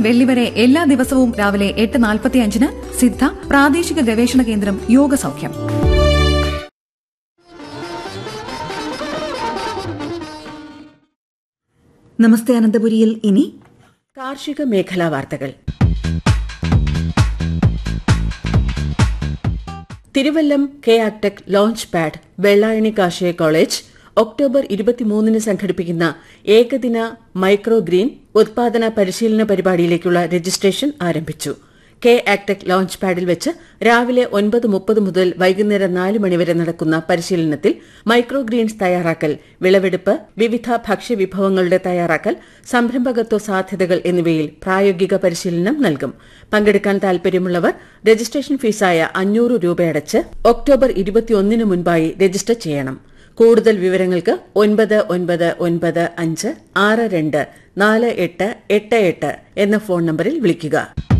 വെള്ളി വരെ എല്ലാ ദിവസവും രാവിലെ എട്ട് നാൽപ്പത്തിയഞ്ചിന് സിദ്ധ പ്രാദേശിക ഗവേഷണ കേന്ദ്രം യോഗ സൗഖ്യം നമസ്തേ അനന്തപുരിയിൽ ഇനി കാർഷിക മേഖലാ വാർത്തകൾ Thiruvallam K agtech launchpad Vellayani Karshika college October ഇരുപത്തിമൂന്നിന് സംഘടിപ്പിക്കുന്ന ഏകദിന മൈക്രോ ഗ്രീൻ ഉത്പാദന പരിശീലന പരിപാടിയിലേക്കുള്ള രജിസ്ട്രേഷൻ ആരംഭിച്ചു കെ ആക്ടെക് ലോഞ്ച് പാഡിൽ വെച്ച് രാവിലെ ഒൻപത് മുപ്പത് മുതൽ വൈകുന്നേരം നാല് മണിവരെ നടക്കുന്ന പരിശീലനത്തിൽ മൈക്രോ ഗ്രീൻസ് തയ്യാറാക്കൽ വിളവെടുപ്പ് വിവിധ ഭക്ഷ്യവിഭവങ്ങളുടെ തയ്യാറാക്കൽ സംരംഭകത്വ സാധ്യതകൾ എന്നിവയിൽ പ്രായോഗിക പരിശീലനം നൽകും പങ്കെടുക്കാൻ താൽപര്യമുള്ളവർ രജിസ്ട്രേഷൻ ഫീസായ അഞ്ഞൂറ് രൂപയടച്ച് ഒക്ടോബർ ഇരുപത്തിയൊന്നിന് മുൻപായി രജിസ്റ്റർ ചെയ്യണം കൂടുതൽ വിവരങ്ങൾക്ക് ഒൻപത് ഒൻപത് ഒൻപത് അഞ്ച് ആറ് രണ്ട് നാല് എട്ട് എട്ട് എട്ട് എന്ന ഫോൺ നമ്പറിൽ വിളിക്കുക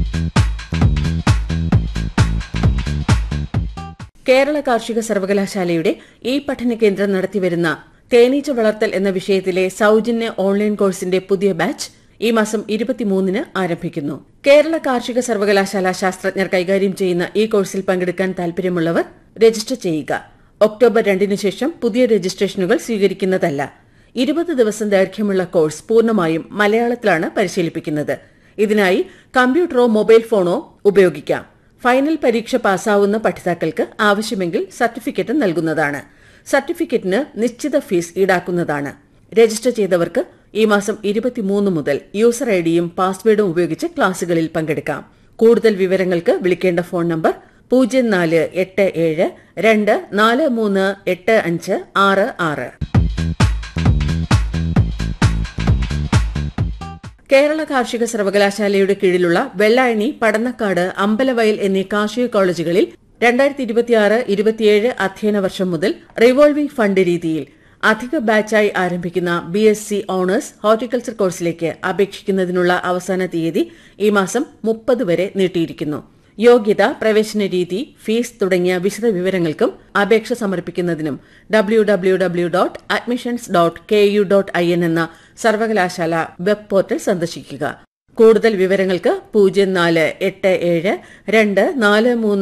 കേരള കാർഷിക സർവകലാശാലയുടെ ഈ പഠന കേന്ദ്രം നടത്തിവരുന്ന തേനീച്ച വളർത്തൽ എന്ന വിഷയത്തിലെ സൌജന്യ ഓൺലൈൻ കോഴ്സിന്റെ പുതിയ ബാച്ച് ഈ മാസം ഇരുപത്തിമൂന്നിന് ആരംഭിക്കുന്നു കേരള കാർഷിക സർവകലാശാല ശാസ്ത്രജ്ഞർ കൈകാര്യം ചെയ്യുന്ന ഈ കോഴ്സിൽ പങ്കെടുക്കാൻ താൽപര്യമുള്ളവർ രജിസ്റ്റർ ചെയ്യുക ഒക്ടോബർ രണ്ടിന് ശേഷം പുതിയ രജിസ്ട്രേഷനുകൾ സ്വീകരിക്കുന്നതല്ല ഇരുപത് ദിവസം ദൈർഘ്യമുള്ള കോഴ്സ് പൂർണ്ണമായും മലയാളത്തിലാണ് പരിശീലിപ്പിക്കുന്നത് ഇതിനായി കമ്പ്യൂട്ടറോ മൊബൈൽ ഫോണോ ഉപയോഗിക്കാം ഫൈനൽ പരീക്ഷ പാസ്സാവുന്ന പഠിതാക്കൾക്ക് ആവശ്യമെങ്കിൽ സർട്ടിഫിക്കറ്റ് നൽകുന്നതാണ് സർട്ടിഫിക്കറ്റിന് നിശ്ചിത ഫീസ് ഈടാക്കുന്നതാണ് രജിസ്റ്റർ ചെയ്തവർക്ക് ഈ മാസം ഇരുപത്തിമൂന്ന് മുതൽ യൂസർ ഐഡിയും പാസ്വേഡും ഉപയോഗിച്ച് ക്ലാസുകളിൽ പങ്കെടുക്കാം കൂടുതൽ വിവരങ്ങൾക്ക് വിളിക്കേണ്ട ഫോൺ നമ്പർ പൂജ്യം നാല് എട്ട് ഏഴ് രണ്ട് നാല് മൂന്ന് എട്ട് അഞ്ച് ആറ് ആറ് കേരള കാർഷിക സർവകലാശാലയുടെ കീഴിലുള്ള വെള്ളായണി പടന്നക്കാട് അമ്പലവയൽ എന്നീ കാർഷിക കോളേജുകളിൽ രണ്ടായിരത്തി ഇരുപത്തിയാറ് ഇരുപത്തിയേഴ് അധ്യയന വർഷം മുതൽ റിവോൾവിംഗ് ഫണ്ട് രീതിയിൽ അധിക ബാച്ചായി ആരംഭിക്കുന്ന B S C honours horticulture കോഴ്സിലേക്ക് അപേക്ഷിക്കുന്നതിനുള്ള അവസാന തീയതി ഈ മാസം മുപ്പത് വരെ നീട്ടിയിരിക്കുന്നു യോഗ്യത പ്രവേശന രീതി ഫീസ് തുടങ്ങിയ വിശദ വിവരങ്ങൾക്കും അപേക്ഷ സമർപ്പിക്കുന്നതിനും W W W dot admissions dot K U dot I N എന്ന സർവകലാശാല വെബ് പോർട്ടൽ സന്ദർശിക്കുക കൂടുതൽ വിവരങ്ങൾക്ക് പൂജ്യം നാല് എട്ട് ഏഴ് രണ്ട് നാല് മൂന്ന്